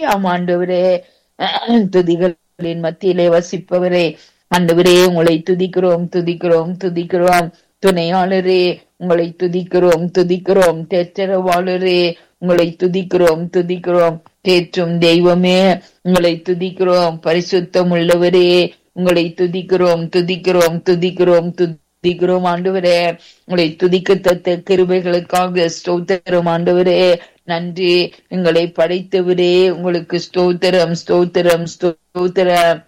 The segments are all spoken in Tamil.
எல்லாம் ஆண்டவரே துதிகளின் மத்தியிலே வசிப்பவரே ஆண்டவரே உங்களை துதிக்கிறோம் துதிக்கிறோம் துதிக்கிறோம் துணையாளரே உங்களை துதிக்கிறோம் துதிக்கிறோம் தேற்றரவாளரே உங்களை துதிக்கிறோம் துதிக்கிறோம் தேற்றும் தெய்வமே உங்களை துதிக்கிறோம் பரிசுத்தம் உள்ளவரே உங்களை துதிக்கிறோம் துதிக்கிறோம் துதிக்கிறோம் துதிக்கிறோம் ஆண்டவரே உங்களை துதிக்கத்தக்க கிருபைகளுக்காக ஸ்தோத்திரம் ஆண்டவரே நன்றி எங்களை படைத்தவரே உங்களுக்கு ஸ்தோத்திரம் ஸ்தோத்திரம் ஸ்தோத்திரம்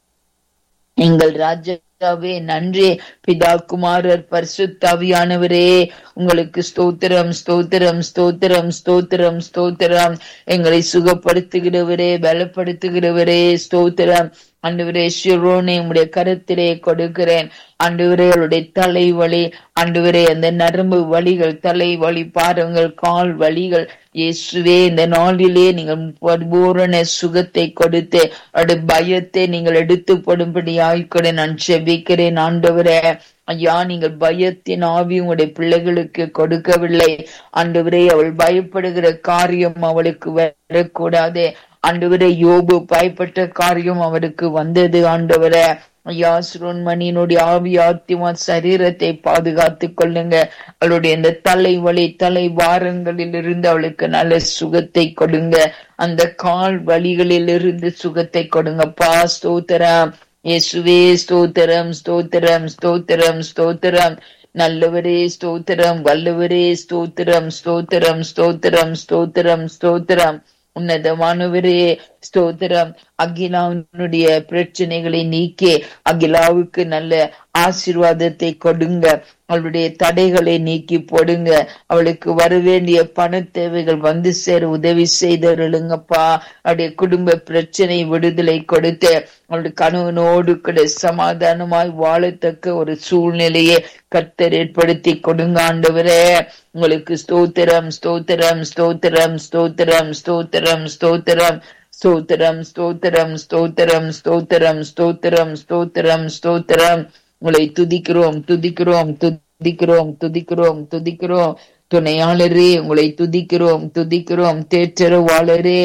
எங்கள் ராஜாவே நன்றி பிதா குமாரர் பரிசுத்தாவியானவரே உங்களுக்கு ஸ்தோத்திரம் ஸ்தோத்திரம் ஸ்தோத்திரம் ஸ்தோத்திரம் ஸ்தோத்திரம் எங்களை சுகப்படுத்துகிறவரே பலப்படுத்துகிறவரே ஸ்தோத்திரம் ஆண்டவரே ஷிரோனை உடைய கருத்திலே கொடுக்கிறேன் ஆண்டவரே அவருடைய தலை வலி ஆண்டவரே அந்த நரம்பு வலிகள் தலை வலி பாருங்கள் கால் வலிகள் இயேசுவே இந்த நாளிலே நீங்கள் பரிபூரண சுகத்தை கொடுத்து அவருடைய பயத்தை நீங்கள் எடுத்து போடும்படி ஆய்க்கூட நான் செபிக்கிறேன் ஆண்டவரே ஐயா நீங்கள் பயத்தின் ஆவி உங்களுடைய பிள்ளைகளுக்கு கொடுக்கவில்லை ஆண்டவரே அவள் பயப்படுகிற காரியம் அவளுக்கு வரக்கூடாது ஆண்டவரே யோபு பயப்பட்ட காரியம் அவருக்கு வந்தது ஆண்டவரே ஐயா சுரோன்மணியினுடைய ஆவி ஆத்திமா சரீரத்தை பாதுகாத்துக் கொள்ளுங்க அவளுடைய இந்த தலை வலி தலை வாரங்களில் இருந்து அவளுக்கு நல்ல சுகத்தை கொடுங்க அந்த கால் வலிகளில் இருந்து சுகத்தை கொடுங்கப்பா ஸ்தோத்திரம் இயேசுவே ஸ்தோத்திரம் ஸ்தோத்திரம் ஸ்தோத்திரம் ஸ்தோத்திரம் நல்லவரே ஸ்தோத்திரம் வல்லவரே ஸ்தோத்திரம் ஸ்தோத்திரம் ஸ்தோத்திரம் ஸ்தோத்திரம் ஸ்தோத்திரம் உன்னதமானவரே ஸ்தோத்திரம் அகிலாவுடைய பிரச்சனைகளை நீக்கி அகிலாவுக்கு நல்ல ஆசீர்வாதத்தை கொடுங்க அவளுடைய தடைகளை நீக்கி போடுங்க அவளுக்கு வர வேண்டிய பண தேவைகள் வந்து சேர உதவி செய்தருளுங்கப்பா அவருடைய குடும்ப பிரச்சனை விடுதலை கொடுத்து அவளுடைய கணவனோடு கூட சமாதானமாய் வாழத்தக்க ஒரு சூழ்நிலையை கர்த்தர் ஏற்படுத்தி கொடுங்க ஆண்டவரே உங்களுக்கு ஸ்தோத்திரம் ஸ்தோத்திரம் ஸ்தோத்திரம் ஸ்தோத்திரம் ஸ்தோத்திரம் ஸ்தோத்திரம் ஸ்தோத்திரம் ஸ்தோத்திரம் ஸ்தோத்திரம் ஸ்தோத்திரம் ஸ்தோத்திரம் ஸ்தோத்திரம் ஸ்தோத்திரம் உங்களை துதிக்கிறோம் துதிக்கிறோம் துதிக்கிறோம் துதிக்கிறோம் துதிக்கிறோம் துணையாளரே உங்களை துதிக்கிறோம் துதிக்கிறோம் தேற்றரவாளரே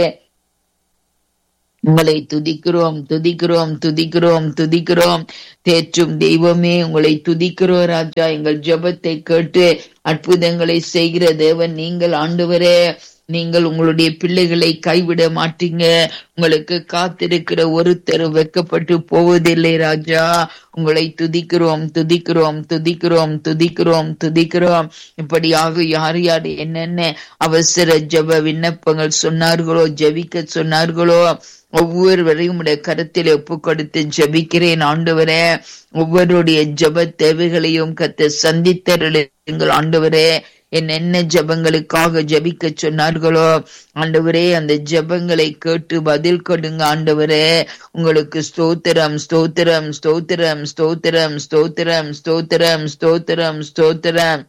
உங்களை துதிக்கிறோம் துதிக்கிறோம் துதிக்கிறோம் துதிக்கிறோம் தேற்றும் தெய்வமே உங்களை துதிக்கிறோம் ராஜா எங்கள் ஜெபத்தை கேட்டு அற்புதங்களை செய்கிற தேவன் நீங்கள் ஆண்டவரே நீங்கள் உங்களுடைய பிள்ளைகளை கைவிட மாட்டீங்க உங்களுக்கு காத்திருக்கிற ஒருத்தர் வெக்கப்பட்டு போவதில்லை ராஜா உங்களை துதிக்கிறோம் துதிக்கிறோம் துதிக்கிறோம் துதிக்கிறோம் துதிக்கிறோம் இப்படியாக யார் யார் என்னென்ன அவசர ஜெப விண்ணப்பங்கள் சொன்னார்களோ ஜெபிக்க சொன்னார்களோ ஒவ்வொருவரையும் உடைய கருத்தில் ஒப்பு கொடுத்து ஜபிக்கிறேன் ஆண்டவரே ஒவ்வொருடைய ஜப தேவைகளையும் கத்த சந்தித்தருங்கள் ஆண்டவரே என்னென்ன ஜபங்களுக்காக ஜபிக்க சொன்னார்களோ ஆண்டவரே அந்த ஜபங்களை கேட்டு பதில் கொடுங்க ஆண்டவரே உங்களுக்கு ஸ்தோத்திரம் ஸ்தோத்திரம் ஸ்தோத்திரம் ஸ்தோத்திரம் ஸ்தோத்திரம் ஸ்தோத்திரம் ஸ்தோத்திரம் ஸ்தோத்திரம்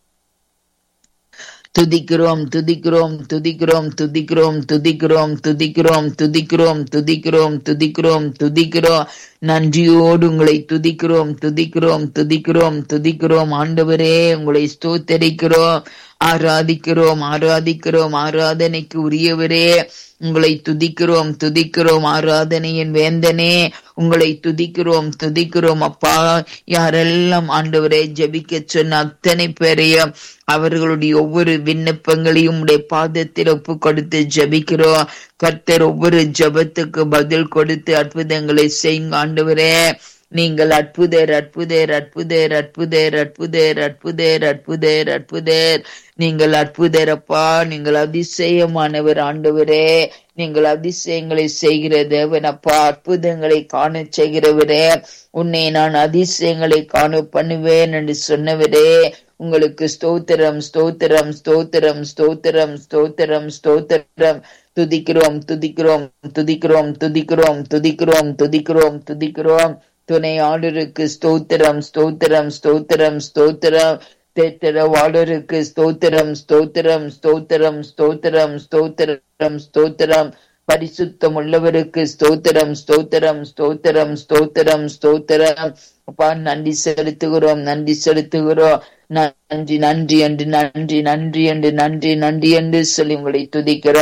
துதிக்கிறோம் துதிக்கிறோம் துதிக்கிறோம் துதிக்கிறோம் துதிக்கிறோம் துதிக்கிறோம் துதிக்கிறோம் துதிக்கிறோம் துதிக்கிறோம் துதிக்கிறோம் நன்றியோடு உங்களை துதிக்கிறோம் துதிக்கிறோம் துதிக்கிறோம் துதிக்கிறோம் ஆண்டவரே உங்களை ஸ்தோத்தரிக்கிறோம் ஆராதிக்கிறோம் ஆராதிக்கிறோம் ஆராதனைக்கு உரியவரே உங்களை துதிக்கிறோம் துதிக்கிறோம் ஆராதனையின் வேந்தனே உங்களை துதிக்கிறோம் துதிக்கிறோம் அப்பா யாரெல்லாம் ஆண்டவரை ஜபிக்க சொன்ன அத்தனை பேரையும் அவர்களுடைய ஒவ்வொரு விண்ணப்பங்களையும் உடைய பாதத்தில் ஒப்பு கொடுத்து ஜபிக்கிறோம் கர்த்தர் ஒவ்வொரு ஜபத்துக்கு பதில் கொடுத்து அற்புதங்களை செய்யுங்க ஆண்டவரே நீங்கள் அற்புதர் அற்புதர் அற்புதர் அற்புதர் அற்புதர் அற்புதர் அற்புதர் அற்புதர் நீங்கள் அற்புதர் அப்பா நீங்கள் அதிசயமானவர் ஆண்டவரே நீங்கள் அதிசயங்களை செய்கிற தேவன் அப்பா அற்புதங்களை காண செய்கிறவரே உன்னை நான் அதிசயங்களை காண பண்ணுவேன் என்று சொன்னவரே உங்களுக்கு ஸ்தோத்திரம் ஸ்தோத்திரம் ஸ்தோத்திரம் ஸ்தோத்திரம் ஸ்தோத்திரம் ஸ்தோத்திரம் துதிக்கிறோம் துதிக்கிறோம் துதிக்கிறோம் துதிக்கிறோம் துதிக்கிறோம் துதிக்கிறோம் துதிக்கிறோம் துணை ஆளுருக்கு ஸ்தோத்திரம் ஸ்தோத்திரம் ஸ்தோத்திரம் ஸ்தோத்திரம் தேத்திர வாளருக்கு ஸ்தோத்திரம் ஸ்தோத்திரம் ஸ்தோத்திரம் ஸ்தோத்திரம் ஸ்தோத்திரம் ஸ்தோத்திரம் பரிசுத்தம் உள்ளவருக்கு ஸ்தோத்திரம் ஸ்தோத்திரம் ஸ்தோத்திரம் ஸ்தோத்திரம் ஸ்தோத்திரம் அப்பா நன்றி செலுத்துகிறோம் நன்றி செலுத்துகிறோம் நன்றி நன்றி என்று நன்றி நன்றி என்று நன்றி நன்றி என்று சொல்லி உங்களை துதிக்கிறோம்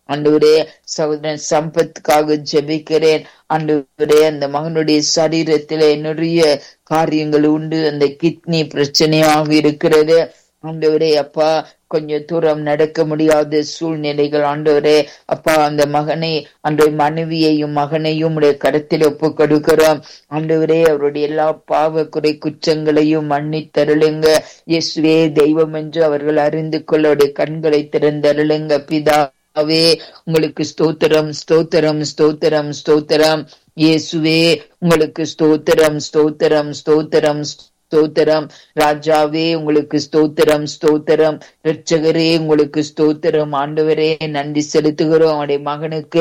ஆண்டவரே சகோதரன் சம்பத்துக்காக ஜெபிக்கிறேன் ஆண்டவரே அந்த மகனுடைய சரீரத்திலே நிறைய காரியங்கள் உண்டு அந்த கிட்னி பிரச்சனையாக இருக்கிறது ஆண்டவரே அப்பா கொஞ்சம் தூரம் நடக்க முடியாத சூழ்நிலைகள் ஆண்டவரே அப்பா அந்த மகனை அந்த மனைவியையும் மகனையும் உடைய கருத்தில் ஒப்பு கொடுக்கிறோம் ஆண்டவரே அவருடைய எல்லா பாவ குறை குற்றங்களையும் மன்னித்தருளுங்க இயேசுவே தெய்வம் என்று அவர்கள் அறிந்து கொள்ள அவருடைய கண்களை திறந்தருளுங்க பிதா பிதாவே உங்களுக்கு ஸ்தோத்திரம் ஸ்தோத்திரம் ஸ்தோத்திரம் ஸ்தோத்திரம் இயேசுவே உங்களுக்கு ஸ்தோத்திரம் ஸ்தோத்திரம் ஸ்தோத்திரம் ஸ்தோத்திரம் ராஜாவே உங்களுக்கு ஸ்தோத்திரம் ஸ்தோத்திரம் ரட்சகரே உங்களுக்கு ஸ்தோத்திரம் ஆண்டவரே நன்றி செலுத்துகிறோம் அவருடைய மகனுக்கு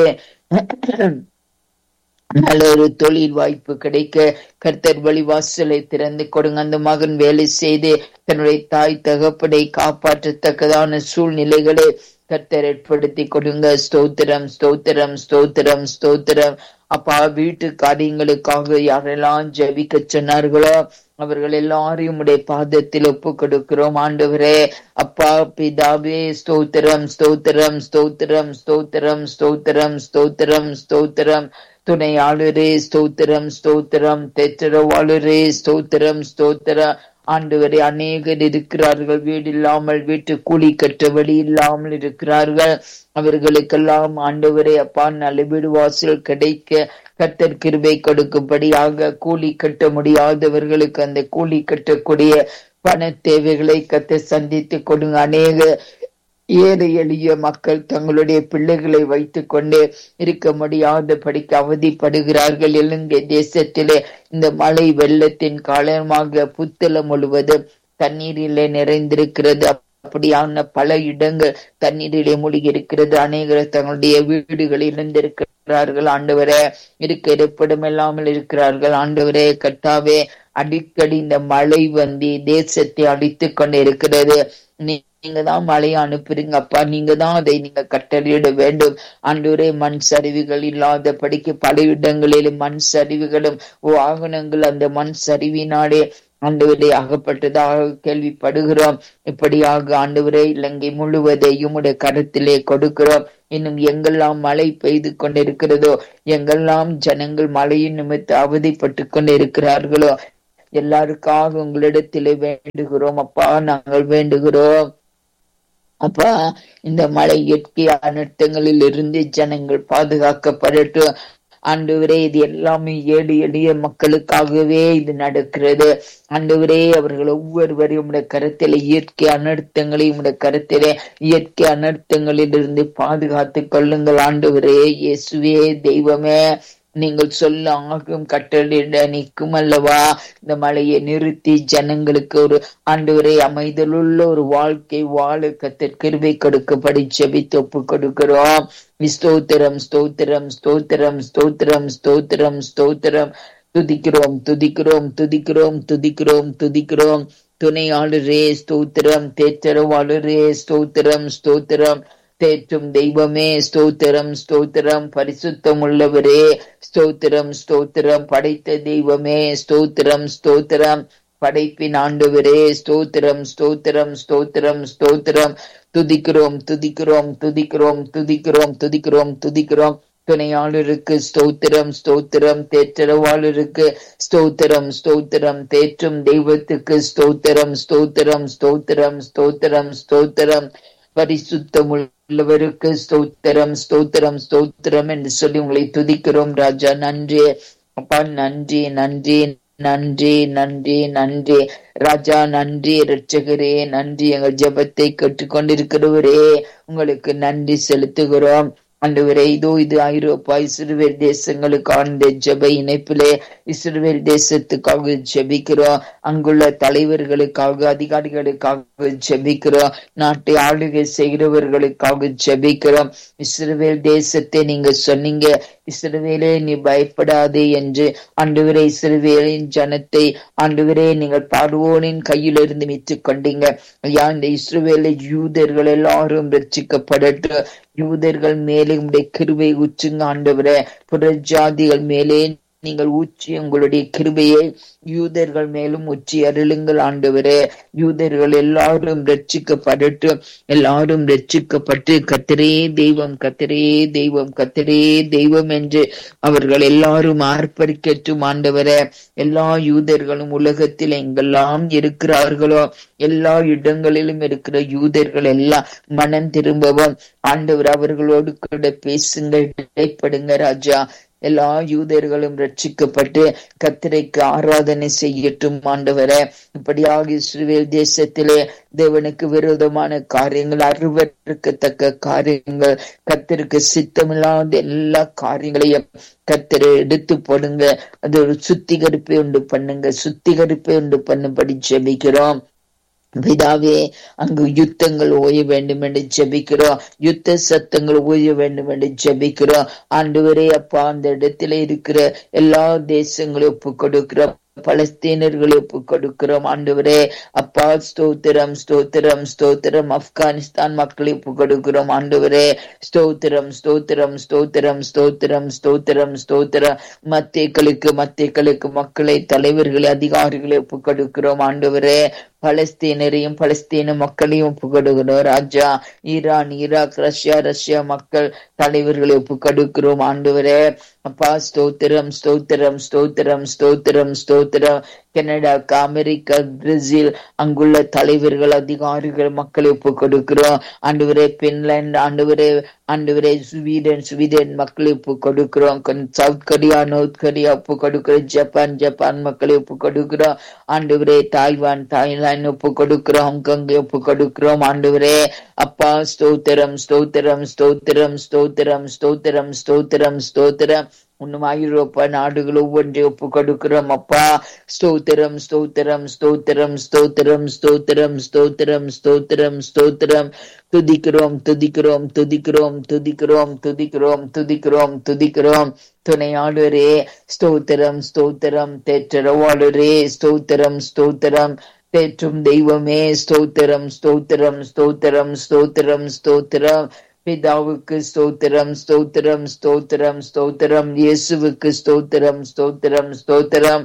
நல்ல ஒரு தொழில் வாய்ப்பு கிடைக்க கர்த்தர் வழிவாசலை திறந்து கொடுங்க அந்த மகன் வேலை செய்து தன்னுடைய தாய் தகப்படை காப்பாற்றத்தக்கதான சூழ்நிலைகளை கர்த்தர் ஏற்படுத்தி கொடுங்க ஸ்தோத்திரம் ஸ்தோத்திரம் ஸ்தோத்திரம் ஸ்தோத்திரம் அப்பா வீட்டு காரியங்களுக்காக யாரெல்லாம் ஜெபிக்க சொன்னார்களோ அவர்கள் எல்லாரையும் உடைய பாதத்தில் ஒப்பு கொடுக்கிறோம் ஆண்டவரே அப்பா பிதாவே ஸ்தோத்திரம் ஸ்தோத்திரம் ஸ்தோத்திரம் ஸ்தோத்திரம் ஸ்தோத்திரம் ஸ்தோத்திரம் ஸ்தோத்திரம் துணையாளரே ஸ்தோத்திரம் ஸ்தோத்திரம் தெற்றவாளரே ஸ்தோத்திரம் ஸ்தோத்திரம் ஆண்டவரே அநேகர் இருக்கிறார்கள் வீடு இல்லாமல் வீட்டு கூலி கட்ட வழி இல்லாமல் இருக்கிறார்கள் அவர்களுக்கெல்லாம் ஆண்டவரே அப்பா நல்ல வீடு வாசல் கிடைக்க கர்த்தர் கிருபை கொடுக்கும்படியாக கூலி கட்ட முடியாதவர்களுக்கு அந்த கூலி கட்டக்கூடிய பண தேவைகளை கத்த சந்தித்து கொடுங்க அநேக ஏழை எளிய மக்கள் தங்களுடைய பிள்ளைகளை வைத்துக் கொண்டு இருக்க முடியாத படிக்க அவதிப்படுகிறார்கள் இலங்கை தேசத்திலே இந்த மழை வெள்ளத்தின் காரணமாக புத்தளம் முழுவதும் தண்ணீரிலே நிறைந்திருக்கிறது அப்படியான பல இடங்கள் தண்ணீரிலே மூழ்கி இருக்கிறது அநேகர் தங்களுடைய வீடுகளில் இருந்திருக்கிறார்கள் ஆண்டவரே இருக்க இருப்பிடம் இல்லாமல் இருக்கிறார்கள் ஆண்டவரே கட்டாவே அடிக்கடி இந்த மழை வந்து தேசத்தை அடித்து கொண்டு இருக்கிறது நீங்க தான் மழையை அனுப்புறீங்க அப்பா நீங்க தான் அதை நீங்க கட்டளையிட வேண்டும் அன்றுவரே மண் சரிவுகள் இல்லாத படிக்க பல இடங்களிலும் மண் சரிவுகளும் வாகனங்கள் அந்த மண் சரிவினாலே ஆண்டவரே அகப்பட்டதாக கேள்விப்படுகிறோம் இப்படியாக ஆண்டவரே இலங்கை முழுவதையும் உடைய கருத்திலே கொடுக்கிறோம் இன்னும் எங்கெல்லாம் மழை பெய்து கொண்டிருக்கிறதோ எங்கெல்லாம் ஜனங்கள் மழையின் நிமித்த அவதிப்பட்டு கொண்டிருக்கிறார்களோ எல்லாருக்காக உங்களிடத்திலே வேண்டுகிறோம் அப்பா நாங்கள் வேண்டுகிறோம் அப்பா இந்த மழை இயற்கை அனர்த்தங்களில் இருந்து ஜனங்கள் பாதுகாக்கப்படட்டும் ஆண்டவரே இது எல்லாமே ஏழு எளிய மக்களுக்காகவே இது நடக்கிறது ஆண்டவரே அவர்கள் ஒவ்வொருவரையும் உடைய கருத்தில இயற்கை அனர்த்தங்களையும் உடைய கருத்திலே இயற்கை அனர்த்தங்களில் இருந்து பாதுகாத்து கொள்ளுங்கள் ஆண்டவரே இயேசுவே தெய்வமே நீங்கள் சொல்ல ஆகும் கட்டளையிட நிற்கும் அல்லவா இந்த மழையை நிறுத்தி ஜனங்களுக்கு ஒரு ஆண்டவரை அமைதலுள்ள ஒரு வாழ்க்கை வாழ கத்தர் கிருபை கொடுக்கப்படி செபித்து ஒப்பு கொடுக்கிறோம் ஸ்தோத்திரம் ஸ்தோத்திரம் ஸ்தோத்திரம் ஸ்தோத்திரம் ஸ்தோத்திரம் ஸ்தோத்திரம் துதிக்கிறோம் துதிக்கிறோம் துதிக்கிறோம் துதிக்கிறோம் துதிக்கிறோம் துணையாளரே ஸ்தோத்திரம் தேற்றரவாளரே ஸ்தோத்திரம் ஸ்தோத்திரம் தேற்றும் தெய்வமே ஸ்தோத்திரம் ஸ்தோத்திரம் பரிசுத்தம் உள்ளவரே ஸ்தோத்திரம் ஸ்தோத்திரம் படைத்த தெய்வமே ஸ்தோத்திரம் ஸ்தோத்திரம் படைப்பின் ஆண்டவரே ஸ்தோத்திரம் ஸ்தோத்திரம் ஸ்தோத்திரம் ஸ்தோத்திரம் துதிக்கிறோம் துதிக்கிறோம் துதிக்கிறோம் துதிக்கிறோம் துதிக்கிறோம் துதிக்கிறோம் துணையாளருக்கு ஸ்தோத்திரம் ஸ்தோத்திரம் தேற்றரவாளருக்கு ஸ்தோத்திரம் ஸ்தோத்திரம் தேற்றும் தெய்வத்துக்கு ஸ்தோத்திரம் ஸ்தோத்திரம் ஸ்தோத்திரம் ஸ்தோத்திரம் ஸ்தோத்திரம் பரிசுத்தமுள்ளவருக்கு ஸ்தோத்திரம் ஸ்தோத்திரம் ஸ்தோத்திரம் என்று சொல்லி உங்களை துதிக்கிறோம் ராஜா நன்றி அப்பா நன்றி நன்றி நன்றி நன்றி நன்றி ராஜா நன்றி ரட்சகரே நன்றி எங்கள் ஜபத்தை கேட்டுக்கொண்டிருக்கிறவரே உங்களுக்கு நன்றி செலுத்துகிறோம் ஆண்டவரே இதோ இது ஐரோப்பா இஸ்ரேல் தேசங்களுக்கான ஜெப இணைப்பிலே இஸ்ரேல் தேசத்துக்காக ஜெபிக்கிறோம் அங்குள்ள தலைவர்களுக்காக அதிகாரிகளுக்காக ஜெபிக்கிறோம் நாட்டை ஆளுகை செய்கிறவர்களுக்காக ஜெபிக்கிறோம் இஸ்ரேல் தேசத்தை நீங்க சொன்னீங்க இஸ்ரவேலே நீ பயப்படாதே என்று ஆண்டவரே இஸ்ரவேலின் ஜனத்தை ஆண்டவரே நீங்கள் பார்வோனின் கையிலிருந்து மீட்டுக் கொண்டீங்க ஐயா இந்த இஸ்ரவேலை யூதர்கள் எல்லாரும் ரட்சிக்கப்படட்டும் யூதர்கள் மேலே உடைய கிருவை உச்சுங்க ஆண்டவரே புறஜாதிகள் மேலே நீங்கள் ஊற்றி உங்களுடைய கிருபையை யூதர்கள் மேலும் உச்சி அருளுங்கள் ஆண்டவரே யூதர்கள் எல்லாரும் ரட்சிக்கப்படட்டும் எல்லாரும் ரட்சிக்கப்பட்டு கத்திரே தெய்வம் கத்திரே தெய்வம் கத்திரே தெய்வம் என்று அவர்கள் எல்லாரும் ஆர்ப்பரிக்கட்டும் ஆண்டவரே எல்லா யூதர்களும் உலகத்தில் எங்கெல்லாம் இருக்கிறார்களோ எல்லா இடங்களிலும் இருக்கிற யூதர்கள் எல்லாம் மனம் திரும்பவும் ஆண்டவர் அவர்களோடு கூட பேசுங்கள் இடைப்படுங்க ராஜா எல்லா யூதர்களும் ரட்சிக்கப்பட்டு கத்திரைக்கு ஆராதனை செய்யட்டும் ஆண்டவரே இப்படியாக இஸ்ரேல் தேசத்திலே தேவனுக்கு விரோதமான காரியங்கள் அருவருக்கத்தக்க காரியங்கள் கத்திற்கு சித்தமில்லாத எல்லா காரியங்களையும் கத்திரை எடுத்து போடுங்க அது ஒரு சுத்திகரிப்பை உண்டு பண்ணுங்க சுத்திகரிப்பை உண்டு பண்ணும்படி ஜெபிக்கிறோம் பிதாவே அங்கு யுத்தங்கள் ஓய வேண்டும் என்று ஜெபிக்கிறோம் யுத்த சத்தங்கள் ஓய வேண்டும் என்று ஜெபிக்கிறோம் ஆண்டவரே அப்பா அந்த இடத்துல இருக்கிற எல்லா தேசங்களையும் ஒப்பு கொடுக்கிறோம் பலஸ்தீனர்களை ஒப்பு கொடுக்கிறோம் ஆண்டவரே அப்பா ஸ்தோத்திரம் ஸ்தோத்திரம் ஸ்தோத்திரம் ஆப்கானிஸ்தான் மக்களை ஒப்பு கொடுக்கிறோம் ஆண்டவரே ஸ்தோத்திரம் ஸ்தோத்திரம் ஸ்தோத்திரம் ஸ்தோத்திரம் ஸ்தோத்திரம் ஸ்தோத்திரம் மத்தியக்களுக்கு மத்தியக்களுக்கு மக்களை தலைவர்களை அதிகாரிகளை ஒப்பு கொடுக்கிறோம் ஆண்டவரே பலஸ்தீனரையும் பலஸ்தீன மக்களையும் ஒப்புக்கொடுக்கிறோம் ராஜா ஈரான் ஈராக் ரஷ்யா ரஷ்யா மக்கள் தலைவர்களை ஒப்புக்கொடுக்கிறோம் ஆண்டவரே அப்பா ஸ்தோத்திரம் ஸ்தோத்திரம் ஸ்தோத்திரம் ஸ்தோத்திரம் ஸ்தோத்திரம் கனடாக்கு அமெரிக்கா பிரேசில் அங்குள்ள தலைவர்கள் அதிகாரிகள் மக்களை ஒப்பு கொடுக்கிறோம் ஆண்டவரே பின்லாந்து ஆண்டவரே ஆண்டவரே ஸ்வீடன் ஸ்வீடன் மக்களை ஒப்பு கொடுக்கிறோம் சவுத் கொரியா நோர்த் கொரியா ஒப்பு கொடுக்கிறோம் ஜப்பான் ஜப்பான் மக்களை ஒப்பு கொடுக்கிறோம் ஆண்டவரே தாய்வான் தாய்லாந்து ஒப்பு கொடுக்கிறோம் ஹாங்காங் ஒப்பு கொடுக்கிறோம் ஆண்டவரே அப்பா ஸ்தோத்திரம் ஸ்தோத்திரம் ஸ்தோத்திரம் ஸ்தோத்திரம் ஸ்தோத்திரம் ஸ்தோத்திரம் ஸ்தோத்திரம் இன்னும் ஐரோப்பா நாடுகள் ஒவ்வொன்றை ஒப்பு கொடுக்கிறோம் அப்பா ஸ்தோத்திரம் ஸ்தோத்திரம் ஸ்தோத்திரம் ஸ்தோத்திரம் ஸ்தோத்திரம் ஸ்தோத்திரம் ஸ்தோத்திரம் ஸ்தோத்திரம் துதிக்கிறோம் துதிக்கிறோம் துதிக்கிறோம் துதிக்கிறோம் துதிக்கிறோம் துதிக்கிறோம் துதிக்கிறோம் துணையாளரே ஸ்தோத்திரம் ஸ்தோத்திரம் தேற்றரவாளரே ஸ்தோத்திரம் ஸ்தோத்திரம் தேற்றும் தெய்வமே ஸ்தோத்திரம் ஸ்தோத்திரம் ஸ்தோத்திரம் ஸ்தோத்திரம் ஸ்தோத்திரம் பிதாவுக்கு ஸ்தோத்திரம் ஸ்தோத்திரம் ஸ்தோத்திரம் ஸ்தோத்திரம் இயேசுவுக்கு ஸ்தோத்திரம் ஸ்தோத்திரம் ஸ்தோத்திரம்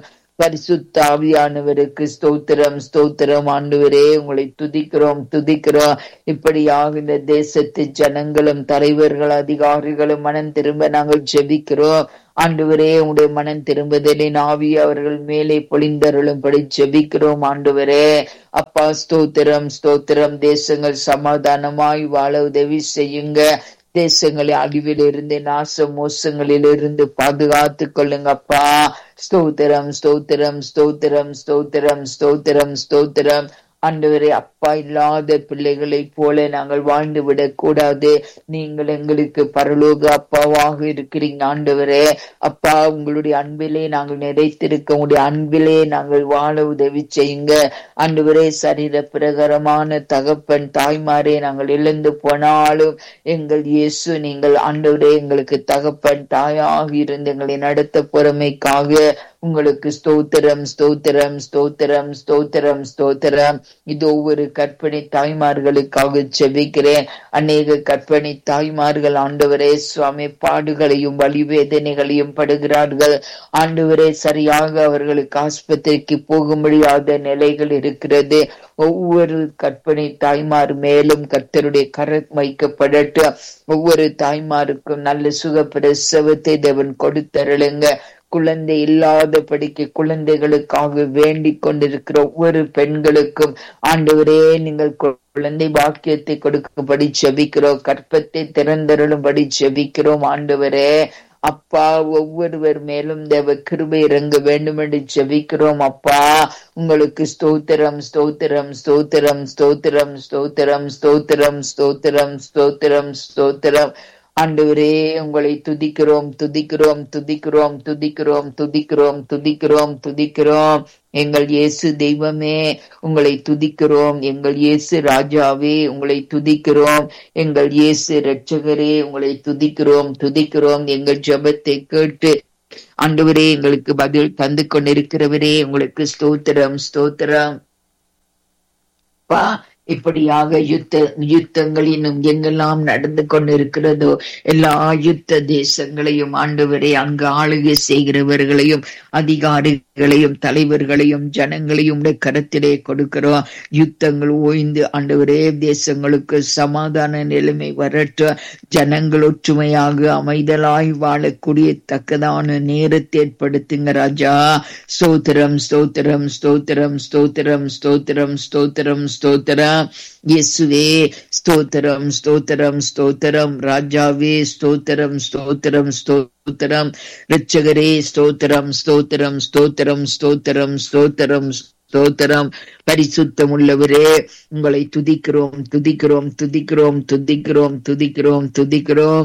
பரிசுத்தாவியானவருக்கு ஸ்தோத்திரம் ஸ்தோத்திரம் ஆண்டவரே உங்களை துதிக்கிறோம் துதிக்கிறோம் இப்படியாக இந்த தேசத்து ஜனங்களும் தலைவர்கள் அதிகாரிகளும் மனம் திரும்ப நாங்கள் ஜெபிக்கிறோம் ஆண்டவரே உங்களுடைய மனம் திரும்புதலின் ஆவி அவர்கள் மேலே பொழிந்தருளும்படி ஜெபிக்கிறோம் ஆண்டவரே அப்பா ஸ்தோத்திரம் ஸ்தோத்திரம் தேசங்கள் சமாதானமாய் வாழ உதவி செய்யுங்க தேசங்களை அழிவில் இருந்து நாச மோசங்களில் இருந்து பாதுகாத்து கொள்ளுங்கப்பா ஸ்தோத்திரம் ஸ்தோத்திரம் ஸ்தோத்திரம் ஸ்தோத்திரம் ஸ்தோத்திரம் ஸ்தோத்திரம் ஆண்டவரே அப்பா இல்லாத பிள்ளைகளைப் போல நாங்கள் வாழ்ந்து விடக் கூடாது நீங்கள் எங்களுக்கு பரலோக அப்பாவாக இருக்கிறீங்க ஆண்டவரே அப்பா உங்களுடைய அன்பிலே நாங்கள் நிறைத்திருக்க உங்களுடைய அன்பிலே நாங்கள் வாழ உதவி செய்யுங்க ஆண்டவரே சரீர பிரகாரமான தகப்பன் தாய்மாரே நாங்கள் இழந்து போனாலும் எங்கள் இயேசு நீங்கள் ஆண்டவரே எங்களுக்கு தகப்பன் தாயாக இருந்து எங்களை நடத்த பொறுமைக்காக உங்களுக்கு ஸ்தோத்திரம் ஸ்தோத்திரம் ஸ்தோத்திரம் ஸ்தோத்திரம் ஸ்தோத்திரம் இது ஒவ்வொரு கற்பனை தாய்மார்களுக்காக செபிக்கிறேன் அநேக கற்பனை தாய்மார்கள் ஆண்டவரே சுவாமி பாடுகளையும் வழிவேதனைகளையும் படுகிறார்கள் ஆண்டவரே சரியாக அவர்களுக்கு ஆஸ்பத்திரிக்கு போக முடியாத நிலைகள் இருக்கிறது ஒவ்வொரு கற்பனை தாய்மார் மேலும் கர்த்தருடைய கர வைக்கப்படட்டும் ஒவ்வொரு தாய்மாருக்கும் நல்ல சுக பிரசவத்தை தேவன் கொடுத்தருளுங்க குழந்தை இல்லாதபடிக்கு குழந்தைகளுக்காக வேண்டிக் கொண்டிருக்கிற ஒவ்வொரு பெண்களுக்கும் ஆண்டவரே நீங்கள் குழந்தை பாக்கியத்தை கொடுக்கும்படி செபிக்கிறோம் கற்பத்தை திறந்தருளும்படி செபிக்கிறோம் ஆண்டவரே அப்பா ஒவ்வொருவர் மேலும் தேவ கிருபை இறங்க வேண்டும் என்று ஜெபிக்கிறோம் அப்பா உங்களுக்கு ஸ்தோத்திரம் ஸ்தோத்திரம் ஸ்தோத்திரம் ஸ்தோத்திரம் ஸ்தோத்திரம் ஸ்தோத்திரம் ஸ்தோத்திரம் ஸ்தோத்திரம் ஸ்தோத்திரம் ஆண்டவரே உங்களை துதிக்கிறோம் துதிக்கிறோம் துதிக்கிறோம் துதிக்கிறோம் துதிக்கிறோம் துதிக்கிறோம் துதிக்கிறோம் எங்கள் இயேசு தெய்வமே உங்களை துதிக்கிறோம் எங்கள் இயேசு ராஜாவே உங்களை துதிக்கிறோம் எங்கள் இயேசு இரட்சகரே உங்களை துதிக்கிறோம் துதிக்கிறோம் எங்கள் ஜெபத்தை கேட்டு ஆண்டவரே எங்களுக்கு பதில் தந்து கொண்டிருக்கிறவரே உங்களுக்கு ஸ்தோத்திரம் ஸ்தோத்திரம் பா இப்படியாக யுத்த யுத்தங்கள் இன்னும் எங்கெல்லாம் நடந்து கொண்டிருக்கிறதோ எல்லா யுத்த தேசங்களையும் ஆண்டவரே அங்கு ஆளுகை செய்கிறவர்களையும் அதிகாரிகளையும் தலைவர்களையும் ஜனங்களையும் உடைய கருத்திலே கொடுக்கிறோம் யுத்தங்கள் ஓய்ந்து ஆண்டவரே தேசங்களுக்கு சமாதான நிலைமை வரட்டும் ஜனங்கள் ஒற்றுமையாக அமைதலாய் வாழக்கூடிய தக்கதான நேரத்தை ஏற்படுத்துங்க ராஜா ஸ்தோத்திரம் ஸ்தோத்திரம் ஸ்தோத்திரம் ஸ்தோத்திரம் ஸ்தோத்திரம் ஸ்தோத்திரம் ஸ்தோத்திரம் இயேசுவே ஸ்தோத்திரம் ஸ்தோத்திரம் ஸ்தோத்திரம் ராஜாவே ஸ்தோத்திரம் ஸ்தோத்திரம் ஸ்தோத்திரம் ரட்சகரே ஸ்தோத்திரம் ஸ்தோத்திரம் ஸ்தோத்திரம் ஸ்தோத்திரம் ஸ்தோத்திரம் ஸ்தோத்திரம் பரிசுத்தம் உள்ளவரே உங்களை துதிக்கிறோம் துதிக்கிறோம் துதிக்கிறோம் துதிக்கிறோம் துதிக்கிறோம் துதிக்கிறோம்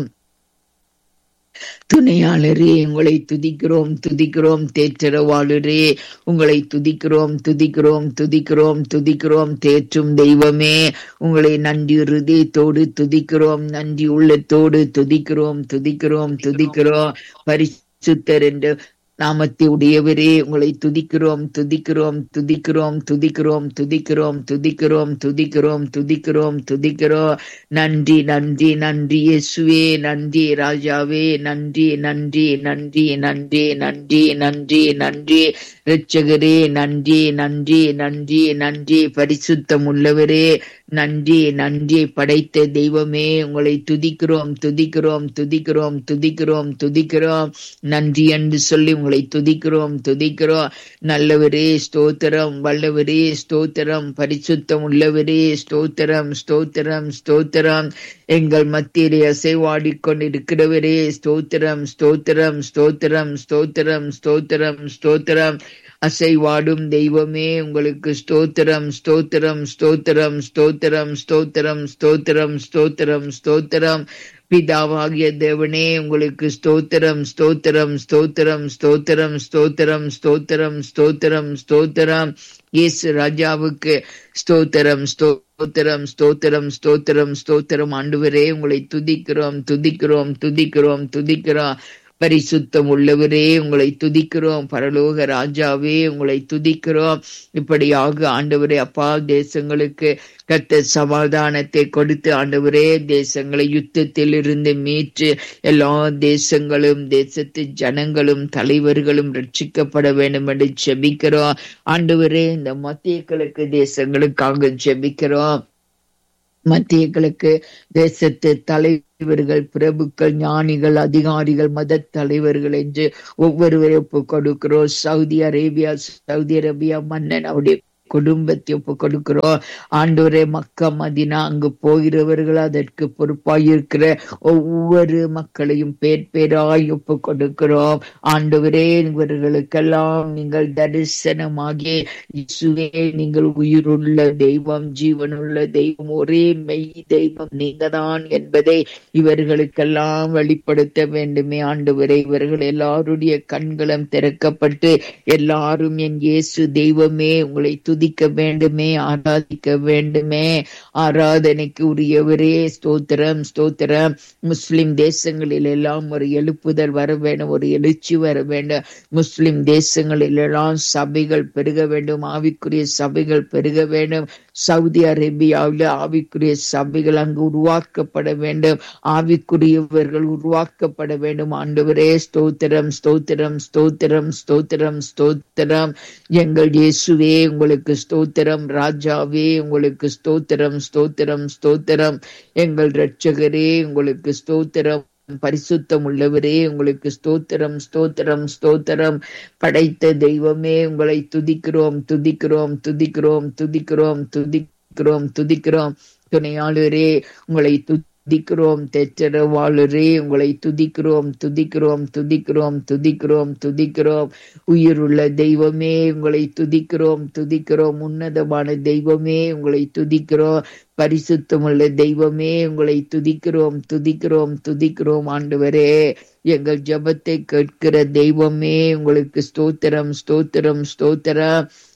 துணையாளரே உங்களை துதிக்கிறோம் துதிக்கிறோம் தேற்றரவாளரே உங்களை துதிக்கிறோம் துதிக்கிறோம் துதிக்கிறோம் துதிக்கிறோம் தேற்றும் தெய்வமே உங்களை நன்றி ஹிருதயத்தோடு துதிக்கிறோம் நன்றி உள்ளத்தோடு துதிக்கிறோம் துதிக்கிறோம் துதிக்கிறோம் பரிசுத்தர் என்று நாமத்தை உடையவரே உங்களை துதிக்கிறோம் துதிக்கிறோம் துதிக்கிறோம் துதிக்கிறோம் துதிக்கிறோம் துதிக்கிறோம் துதிக்கிறோம் துதிக்கிறோம் துதிக்கிறோம் நன்றி நன்றி நன்றி இயேசுவே நன்றி ராஜாவே நன்றி நன்றி நன்றி நன்றி நன்றி நன்றி நன்றி இரட்சகரே நன்றி நன்றி நன்றி நன்றி பரிசுத்தம் உள்ளவரே நன்றி நன்றி படைத்த தெய்வமே உங்களை துதிக்கிறோம் துதிக்கிறோம் துதிக்கிறோம் துதிக்கிறோம் துதிக்கிறோம் நன்றி என்று சொல்லி உங்களை துதிக்கிறோம் துதிக்கிறோம் நல்லவரே ஸ்தோத்திரம் வல்லவரே ஸ்தோத்திரம் பரிசுத்தம் உள்ளவரே ஸ்தோத்திரம் ஸ்தோத்திரம் ஸ்தோத்திரம் எங்கள் மத்தியிலே அசைவாடி கொண்டிருக்கிறவரே ஸ்தோத்திரம் ஸ்தோத்திரம் ஸ்தோத்திரம் ஸ்தோத்திரம் ஸ்தோத்திரம் ஸ்தோத்திரம் அசைவாடும் தெய்வமே உங்களுக்கு ஸ்தோத்திரம் ஸ்தோத்திரம் ஸ்தோத்திரம் ஸ்தோத்திரம் ஸ்தோத்திரம் ஸ்தோத்திரம் ஸ்தோத்திரம் ஸ்தோத்திரம் பிதாவாகிய தேவனே உங்களுக்கு ஸ்தோத்திரம் ஸ்தோத்திரம் ஸ்தோத்திரம் ஸ்தோத்திரம் ஸ்தோத்திரம் ஸ்தோத்திரம் ஸ்தோத்திரம் ஸ்தோத்திரம் இயேசு ராஜாவுக்கு ஸ்தோத்திரம் ஸ்தோத்திரம் ஸ்தோத்திரம் ஸ்தோத்திரம் ஸ்தோத்திரம் ஆண்டுவரே உங்களை துதிக்கிறோம் துதிக்கிறோம் துதிக்கிறோம் துதிக்கிறோம் பரிசுத்தம் உள்ளவரே உங்களை துதிக்கிறோம் பரலோக ராஜாவே உங்களை துதிக்கிறோம் இப்படியாக ஆண்டவரே அப்பா தேசங்களுக்கு கத்த சமாதானத்தை கொடுத்து ஆண்டவரே தேசங்களை யுத்தத்தில் இருந்து மீட்டு எல்லா தேசங்களும் தேசத்து ஜனங்களும் தலைவர்களும் ரட்சிக்கப்பட வேண்டும் என்று செபிக்கிறோம் ஆண்டவரே இந்த மத்திய கிழக்கு தேசங்களுக்காக செபிக்கிறோம் மத்தியர்களுக்கு தேசத்து தலைவர்கள் பிரபுக்கள் ஞானிகள் அதிகாரிகள் மத தலைவர்கள் என்று ஒவ்வொருவரை ஒப்பு கொடுக்கிறோம் சவுதி அரேபியா சவுதி அரேபியா மன்னன் அவருடைய குடும்பத்தை ஒப்பு கொடுக்கிறோம் ஆண்டவரே மக்க மதினா அங்கு போகிறவர்கள் அதற்கு பொறுப்பாயிருக்கிற ஒவ்வொரு மக்களையும் பேர் பேராய் ஒப்பு கொடுக்கிறோம் ஆண்டவரே இவர்களுக்கெல்லாம் நீங்கள் தரிசனமாகி இயேசுவே நீங்கள் உயிருள்ள தெய்வம் ஜீவனுள்ள தெய்வம் ஒரே மெய் தெய்வம் நீங்கதான் என்பதை இவர்களுக்கெல்லாம் வெளிப்படுத்த வேண்டுமே ஆண்டவரே இவர்கள் எல்லாருடைய கண்களும் திறக்கப்பட்டு எல்லாரும் என் இயேசு தெய்வமே உங்களை துதிக்க வேண்டுமே ஆராதிக்க வேண்டுமே ஆராதனைக்கு உரியவரே ஸ்தோத்திரம் ஸ்தோத்திரம் முஸ்லிம் தேசங்களில் எல்லாம் ஒரு எழுப்புதல் வர வேண்டும் ஒரு எழுச்சி வர வேண்டும் முஸ்லிம் தேசங்களில் எல்லாம் சபைகள் பெருக வேண்டும் ஆவிக்குரிய சபைகள் பெருக வேண்டும் சவுதி அரேபியாவில் ஆவிக்குரிய சபைகள் அங்கு உருவாக்கப்பட வேண்டும் ஆவிக்குரியவர்கள் உருவாக்கப்பட வேண்டும் ஆண்டவரே ஸ்தோத்திரம் ஸ்தோத்திரம் ஸ்தோத்திரம் ஸ்தோத்திரம் ஸ்தோத்திரம் எங்கள் இயேசுவே உங்களுக்கு ஸ்தோத்திரம் ராஜாவே உங்களுக்கு ஸ்தோத்திரம் ஸ்தோத்திரம் ஸ்தோத்திரம் எங்கள் இரட்சகரே உங்களுக்கு ஸ்தோத்திரம் பரிசுத்தம் உள்ளவரே உங்களுக்கு ஸ்தோத்திரம் ஸ்தோத்திரம் ஸ்தோத்திரம் படைத்த தெய்வமே உங்களை துதிக்கிறோம் துதிக்கிறோம் துதிக்கிறோம் துதிக்கிறோம் துதிக்கிறோம் துதிக்கிறோம் துணையாளரே உங்களை துதிக்கிறோம் தெற்றரவாளரே உங்களை துதிக்கிறோம் துதிக்கிறோம் துதிக்கிறோம் துதிக்கிறோம் துதிக்கிறோம் உயிருள்ள தெய்வமே உங்களை துதிக்கிறோம் துதிக்கிறோம் உன்னதமான தெய்வமே உங்களை துதிக்கிறோம் பரிசுத்தமுள்ள தெய்வமே உங்களை துதிக்கிறோம் துதிக்கிறோம் துதிக்கிறோம் ஆண்டவரே எங்கள் ஜபத்தை கேட்கிற தெய்வமே உங்களுக்கு ஸ்தோத்திரம் ஸ்தோத்திரம் ஸ்தோத்திரம்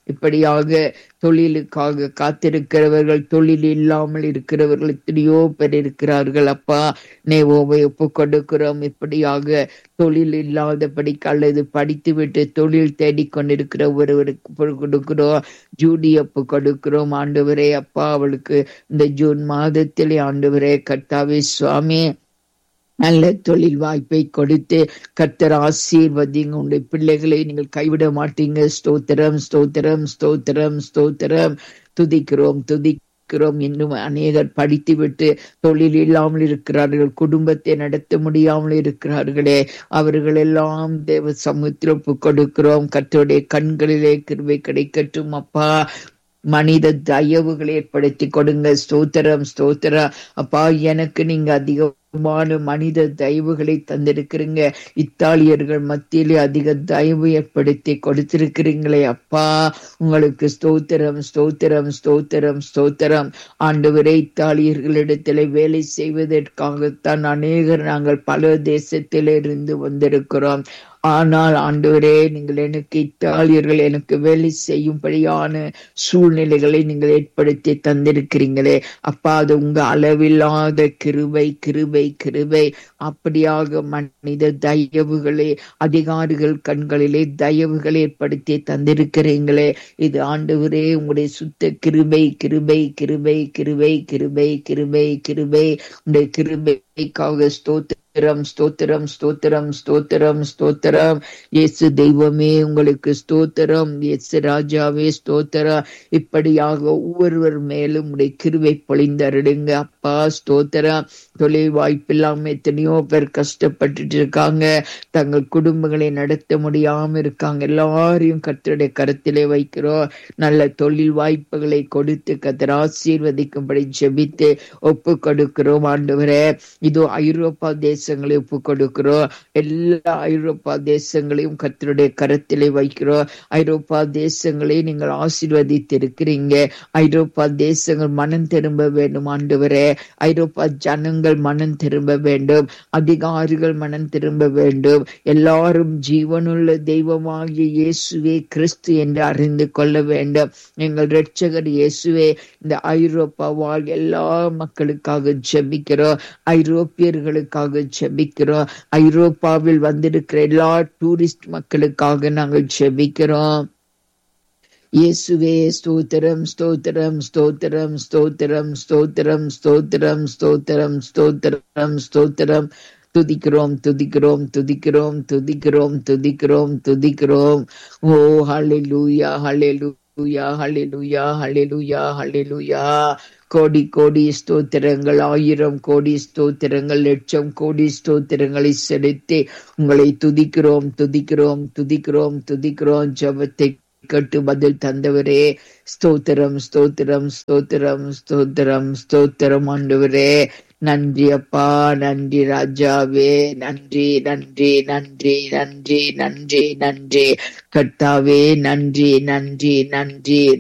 இப்படியாக தொழிலுக்காக காத்திருக்கிறவர்கள் தொழில் இல்லாமல் இருக்கிறவர்கள் எத்தனையோ பேர் இருக்கிறார்கள் அப்பா நேவோவை ஒப்பு கொடுக்கிறோம் இப்படியாக தொழில் இல்லாதபடிக்கு அல்லது படித்துவிட்டு தொழில் தேடிக்கொண்டிருக்கிற ஒருவருக்கு கொடுக்கிறோம் ஜூடி ஒப்பு கொடுக்கிறோம் ஆண்டவரே அப்பா அவளுக்கு இந்த ஜூன் மாதத்திலே ஆண்டவரே கர்த்தாவே சுவாமி நல்ல தொழில் வாய்ப்பை கொடுத்து கர்த்தர் ஆசீர்வதிங்க உங்களுடைய பிள்ளைகளை நீங்கள் கைவிட மாட்டீங்க ஸ்தோத்திரம் ஸ்தோத்திரம் ஸ்தோத்திரம் ஸ்தோத்திரம் துதிக்கிறோம் துதி இருக்கிறோம் இன்னும் அநேகர் படித்துவிட்டு தொழில் இல்லாமல் இருக்கிறார்கள் குடும்பத்தை நடத்த முடியாமல் இருக்கிறார்களே அவர்கள் எல்லாம் தேவ சமுத்திரம் கொடுக்கிறோம் கத்தருடைய கண்களிலே கிருவை கிடைக்கட்டும் அப்பா மனித தயவுகளை ஏற்படுத்தி கொடுங்க ஸ்தோத்திரம் ஸ்தோத்திரம் அப்பா எனக்கு நீங்க அதிகமான மனித தயவுகளை தந்திருக்கிறீங்க இத்தாலியர்கள் மத்தியிலே அதிக தயவு ஏற்படுத்தி கொடுத்திருக்கிறீங்களே அப்பா உங்களுக்கு ஸ்தோத்திரம் ஸ்தோத்திரம் ஸ்தோத்திரம் ஸ்தோத்திரம் ஆண்டவரே இத்தாலியர்களிடத்திலே வேலை செய்வதற்காகத்தான் அநேகர் நாங்கள் பல தேசத்திலிருந்து வந்திருக்கிறோம் ஆனால் ஆண்டவரே நீங்கள் எனக்கு இத்தாலியர்கள் எனக்கு வேலை செய்யும்படியான சூழ்நிலைகளை நீங்கள் ஏற்படுத்தி தந்திருக்கிறீங்களே அப்பா அது உங்க அளவில்லாத கிருபை கிருபை கிருபை அப்படியாக மனித தயவுகளே அதிகாரிகள் கண்களிலே தயவுகளை ஏற்படுத்தி தந்திருக்கிறீங்களே இது ஆண்டவரே உங்களுடைய சுத்த கிருபை கிருபை கிருபை கிருபை கிருபை கிருபை கிருபை உங்களுடைய கிருபைக்காக ஸ்தோத்திர ஸ்தோத்திரம் ஸ்தோத்திரம் ஸ்தோத்திரம் ஸ்தோத்திரம் ஸ்தோத்திரம் இயேசு தெய்வமே உங்களுக்கு ஸ்தோத்திரம் இயேசு ராஜாவே ஸ்தோத்திரம் இப்படியாக ஒவ்வொருவர் மேலும் உடைய கிருவை பொழிந்தருடுங்க அப்பா ஸ்தோத்திரம் தொழில் வாய்ப்பில்லாம எத்தனையோ பேர் கஷ்டப்பட்டுட்டு இருக்காங்க தங்கள் குடும்பங்களை நடத்த முடியாம இருக்காங்க எல்லாரையும் கத்தருடைய கருத்திலே வைக்கிறோம் நல்ல தொழில் வாய்ப்புகளை கொடுத்து கத்தர் ஆசீர்வதிக்கும்படி ஜெபித்து ஒப்பு கொடுக்கிறோம் ஆண்டவரே இதோ ஐரோப்பா தேசங்களை ஒப்பு கொடுக்கிறோம் எல்லா ஐரோப்பா தேசங்களையும் கத்தருடைய கரத்திலே வைக்கிறோம் ஐரோப்பா தேசங்களை நீங்கள் ஆசீர்வதித்திருக்கிறீங்க ஐரோப்பா தேசங்கள் மனம் திரும்ப வேண்டும் ஆண்டவரே ஐரோப்பா ஜனங்கள் மனம் திரும்ப வேண்டும் அதிகாரிகள் மனம் திரும்ப வேண்டும் எல்லாரும் ஜீவனுள்ள தெய்வமாகிய இயேசுவே கிறிஸ்து என்று அறிந்து கொள்ள வேண்டும் எங்கள் இரட்சகர் இயேசுவே இந்த ஐரோப்பா வாழ் எல்லா மக்களுக்காக ஜெபிக்கிறோம் ஐரோப்பியர்களுக்காக ஜெபிக்கிறோம் ஐரோப்பாவில் வந்திருக்கிற எல்லா டூரிஸ்ட் மக்களுக்காக நாங்கள் ஜெபிக்கிறோம் இயேசுவே ஸ்தோத்திரம் ஸ்தோத்திரம் ஸ்தோத்திரம் ஸ்தோத்திரம் ஸ்தோத்திரம் ஸ்தோத்திரம் ஸ்தோத்திரம் ஸ்தோத்திரம் ஸ்தோத்திரம் துதிக்கிறோம் துதிக்கிறோம் துதிக்கிறோம் துதிக்கிறோம் துதிக்கிறோம் துதிக்கிறோம் ஓ ஹalleluya ஹalleluya ஹalleluya ஹalleluya ஹalleluya கோடி கோடி ஸ்தோத்திரங்கள் ஆயிரம் கோடி ஸ்தோத்திரங்கள் லட்சம் கோடி ஸ்தோத்திரங்களை செலுத்தி உங்களை துதிக்கிறோம் துதிக்கிறோம் துதிக்கிறோம் துதிக்கிறோம் ஜபத்தை கேட்டு பதில் தந்தவரே ஸ்தோத்திரம் ஸ்தோத்திரம் ஸ்தோத்திரம் ஸ்தோத்திரம் ஸ்தோத்திரம் ஆண்டவரே நன்றி அப்பா நன்றி ராஜாவே நன்றி நன்றி நன்றி நன்றி நன்றி நன்றி கர்த்தாவே நன்றி நன்றி நன்றி